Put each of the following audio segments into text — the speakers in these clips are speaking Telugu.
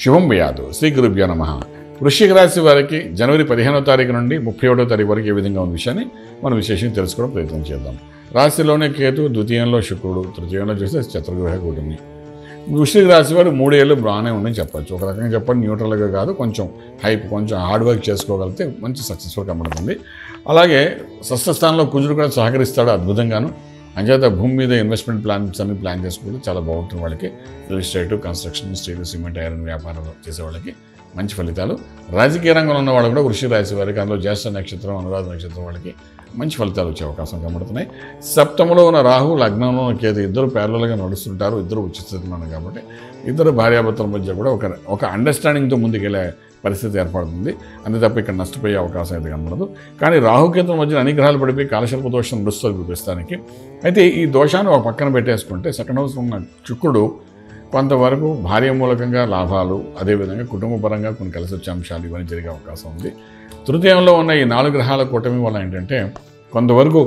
శుభం వ్యాధు శ్రీ గురుభ్యో నమ వృశ్చిక రాశి వారికి జనవరి పదిహేనో తారీఖు నుండి ముప్పై ఒకటో తారీఖు వరకు ఏ విధంగా ఉన్న విషయాన్ని మనం విశేషంగా తెలుసుకోవడం ప్రయత్నం చేద్దాం రాశిలోనే కేతు ద్వితీయంలో శుక్రుడు తృతీయంలో చూస్తే చతుర్గ్రహ కూటమి వృశ్చిక రాశి వారు మూడేళ్ళు బాగానే ఉందని చెప్పచ్చు ఒక రకంగా చెప్పండి న్యూట్రల్గా కాదు కొంచెం హైప్ కొంచెం హార్డ్ వర్క్ చేసుకోగలిగితే మంచి సక్సెస్ఫుల్ కనబడుతుంది అలాగే సస్యస్థానంలో కుజుడు కూడా సహకరిస్తాడు అద్భుతంగాను అంచేత భూమి మీద ఇన్వెస్ట్మెంట్ ప్లాన్స్ అన్ని ప్లాన్ చేసుకుంటే చాలా బాగుంటుంది వాళ్ళకి real estate construction steel cement iron వ్యాపారాలు చేసే వాళ్ళకి మంచి ఫలితాలు రాజకీయ రంగంలో ఉన్న వాళ్ళు కూడా వృషి రాశి వారికి అందులో జ్యేష్ఠ నక్షత్రం అనురాధ నక్షత్రం వాళ్ళకి మంచి ఫలితాలు వచ్చే అవకాశం కనబడుతున్నాయి సప్తములో ఉన్న రాహు లగ్నంలో ఉన్న కేతు ఇద్దరు ప్యారలల్గా నడుస్తుంటారు ఇద్దరు ఉచిత స్థితిలో ఉన్నారు కాబట్టి ఇద్దరు భార్యాభర్తల మధ్య కూడా ఒక ఒక అండర్స్టాండింగ్తో ముందుకెళ్ళే పరిస్థితి ఏర్పడుతుంది అంతే తప్ప ఇక్కడ నష్టపోయే అవకాశం అయితే కనబడదు కానీ రాహుకేతుల మధ్య అన్ని గ్రహాలు పడిపోయి కాలశల్ప దోషం నడుస్తుంది ప్రస్తుతానికి అయితే ఈ దోషాన్ని ఒక పక్కన పెట్టేసుకుంటే సెకండ్ హౌస్ ఉన్న శుక్రుడు కొంతవరకు భార్య మూలకంగా లాభాలు అదేవిధంగా కుటుంబ పరంగా కొన్ని కలిసి వచ్చే అంశాలు ఇవన్నీ జరిగే అవకాశం ఉంది తృతీయంలో ఉన్న ఈ నాలుగు గ్రహాల కూటమి వల్ల ఏంటంటే కొంతవరకు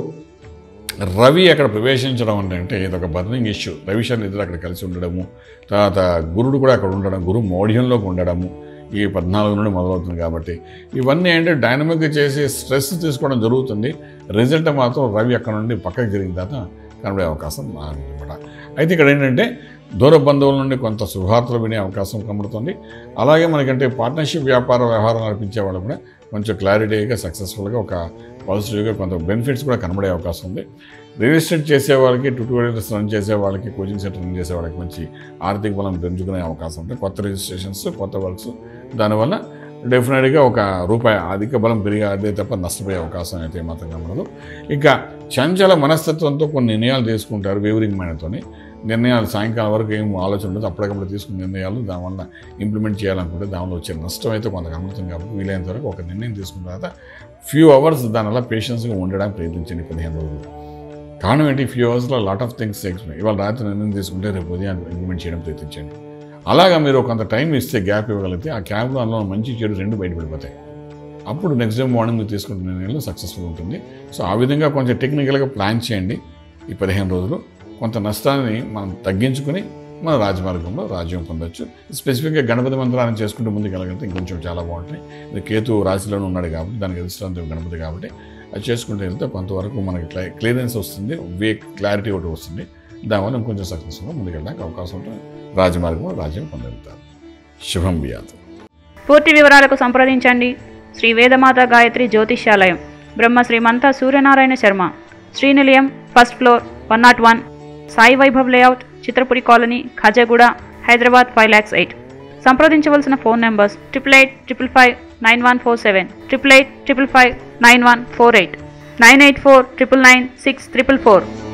రవి అక్కడ ప్రవేశించడం అంటే ఇది ఒక బర్నింగ్ ఇష్యూ రవి శని ఇద్దరు అక్కడ కలిసి ఉండడము తర్వాత గురుడు కూడా అక్కడ ఉండడం గురు మోడ్యంలోకి ఉండడము ఈ పద్నాలుగు నుండి మొదలవుతుంది కాబట్టి ఇవన్నీ అంటే డైనమిక్గా చేసి స్ట్రెస్ తీసుకోవడం జరుగుతుంది రిజల్ట్ మాత్రం రవి అక్కడ నుండి పక్కకి జరిగిన తర్వాత కనబడే అవకాశం అనమాట అయితే ఇక్కడ ఏంటంటే దూర బంధువుల నుండి కొంత శుభార్తలు వినే అవకాశం కనబడుతుంది అలాగే మనకంటే పార్ట్నర్షిప్ వ్యాపార వ్యవహారం నడిపించే వాళ్ళు కూడా కొంచెం క్లారిటీగా సక్సెస్ఫుల్గా ఒక పాజిటివ్గా కొంత బెనిఫిట్స్ కూడా కనబడే అవకాశం ఉంది రియల్ ఎస్టేట్ చేసే వాళ్ళకి ట్యూటోరియల్స్ రన్ చేసే వాళ్ళకి కోచింగ్ సెంటర్ రన్ చేసే వాళ్ళకి మంచి ఆర్థిక బలం పెంచుకునే అవకాశం ఉంటుంది కొత్త రిజిస్ట్రేషన్స్ కొత్త వర్క్స్ దానివల్ల డెఫినెట్గా ఒక రూపాయి అధిక బలం పెరిగే అదే తప్ప నష్టపోయే అవకాశం అయితే మాత్రం కనబడదు ఇంకా చంచల మనస్తత్వంతో కొన్ని నిర్ణయాలు తీసుకుంటారు వేవరింగ్ మైనతోని నిర్ణయాలు సాయంకాలం వరకు ఏం ఆలోచన ఉండదు అప్పటికప్పుడు తీసుకున్న నిర్ణయాలు దానివల్ల ఇంప్లిమెంట్ చేయాలనుకుంటే దానిలో వచ్చే నష్టం అయితే కొంత కనబడుతుంది కాబట్టి వీలైనంత వరకు ఒక నిర్ణయం తీసుకున్న తర్వాత ఫ్యూ అవర్స్ దానివల్ల పేషెన్స్గా ఉండడానికి ప్రయత్నించండి పదిహేను రోజులు కారణం ఏంటి ఫ్యూ అవర్స్లో లాట్ ఆఫ్ థింగ్స్ ఎక్స్ప్లెయిన్ ఇవాళ రాత్రి నిర్ణయం తీసుకుంటే రేపు ఉదయం ఇంప్లిమెంట్ చేయడం ప్రయత్నించండి అలాగా మీరు కొంత టైం ఇస్తే గ్యాప్ ఇవ్వగలిగితే ఆ క్యాబ్లో అందులో మంచి చెడు రెండు బయటపడిపోతాయి అప్పుడు నెక్స్ట్ డే మార్నింగ్ మీరు తీసుకుంటున్న నిర్ణయంలో సక్సెస్ఫుల్ ఉంటుంది సో ఆ విధంగా కొంచెం టెక్నికల్గా ప్లాన్ చేయండి ఈ పదిహేను రోజులు కొంత నష్టాన్ని మనం తగ్గించుకుని మన రాజమార్గంలో రాజ్యం పొందొచ్చు స్పెసిఫిక్గా గణపతి మంత్రాన్ని చేసుకుంటూ ముందుకు వెళ్ళగలిగితే ఇంకొంచెం చాలా బాగుంటాయి ఇది కేతు రాశిలోనే ఉన్నాడు కాబట్టి దానికి అధిష్టానం గణపతి కాబట్టి అది చేసుకుంటూ వెళ్తే కొంతవరకు మనకి క్లై క్లియరెన్స్ వస్తుంది వే క్లారిటీ ఒకటి వస్తుంది దానివల్ల ఇంకొంచెం సక్సెస్ఫుల్గా ముందుకెళ్ళడానికి అవకాశం ఉంటుంది రాజమార్గంలో రాజ్యం పొందగలుగుతారు శుభం బియాదు పూర్తి వివరాలకు సంప్రదించండి Shri Vedamata Gayatri Jyotishyalayam Brahma Srimantha Suryanarayana Sharma Srinilayam first floor one naught one Sai Vaibhav layout Chitrapuri colony Khajaguda Hyderabad five lakhs eight సంప్రదించవలసిన phone numbers triple eight triple five nine one four seven triple eight triple five nine one four eight nine eight four triple nine six triple four